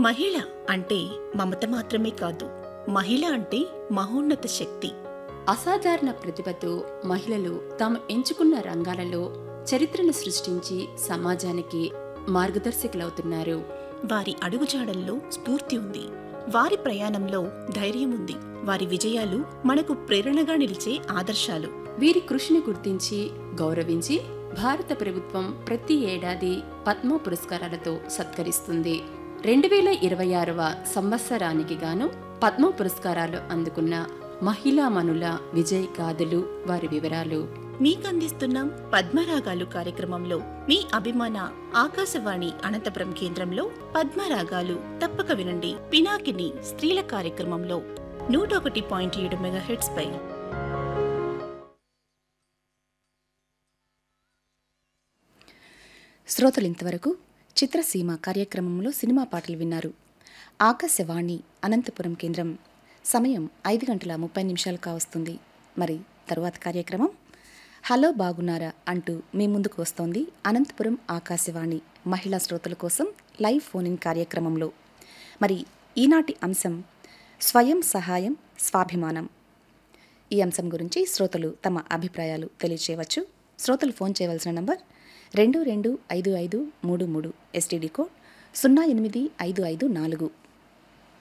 మహిళ అంటే మమత మాత్రమే కాదు మహిళ అంటే మహోన్నత శక్తి అసాధారణ ప్రతిభతో మహిళలు తాము ఎంచుకున్న రంగాలలో చరిత్రను సృష్టించి సమాజానికి మార్గదర్శకులవుతున్నారు వారి అడుగుజాడల్లో స్ఫూర్తి ఉంది వారి ప్రయాణంలో ధైర్యం ఉంది వారి విజయాలు మనకు ప్రేరణగా నిలిచే ఆదర్శాలు వీరి కృషిని గుర్తించి గౌరవించి భారత ప్రభుత్వం ప్రతి ఏడాది పద్మ పురస్కారాలతో సత్కరిస్తుంది రెండు వేల ఇరవై ఆరవ సంవత్సరానికి గాను పద్మ పురస్కారాలు అందుకున్న మహిళామణుల విజయ్ గాథలు వారి వివరాలు మీకు అందిస్తున్నాం పద్మరాగాలు కార్యక్రమంలో మీ అభిమాన ఆకాశవాణి అనంతపురం కేంద్రంలో పద్మరాగాలు తప్పక వినండి పినాకిని స్త్రీల కార్యక్రమంలో నూట ఒకటి పాయింట్ ఏడు మెగాహెట్స్ పై శ్రోతలు ఇంతవరకు చిత్రసీమ కార్యక్రమంలో సినిమా పాటలు విన్నారు ఆకాశవాణి అనంతపురం కేంద్రం సమయం ఐదు గంటల ముప్పై నిమిషాలు కావస్తుంది మరి తరువాత కార్యక్రమం హలో బాగున్నారా అంటూ మీ ముందుకు వస్తోంది అనంతపురం ఆకాశవాణి మహిళా శ్రోతల కోసం లైవ్ ఫోన్ ఇన్ కార్యక్రమంలో మరి ఈనాటి అంశం స్వయం సహాయం స్వాభిమానం ఈ అంశం గురించి శ్రోతలు తమ అభిప్రాయాలు తెలియచేయవచ్చు శ్రోతలు ఫోన్ చేయవలసిన నంబర్ రెండు రెండు ఐదు ఐదు మూడు మూడు ఎస్టీడీ కోడ్ సున్నా ఎనిమిది ఐదు ఐదు నాలుగు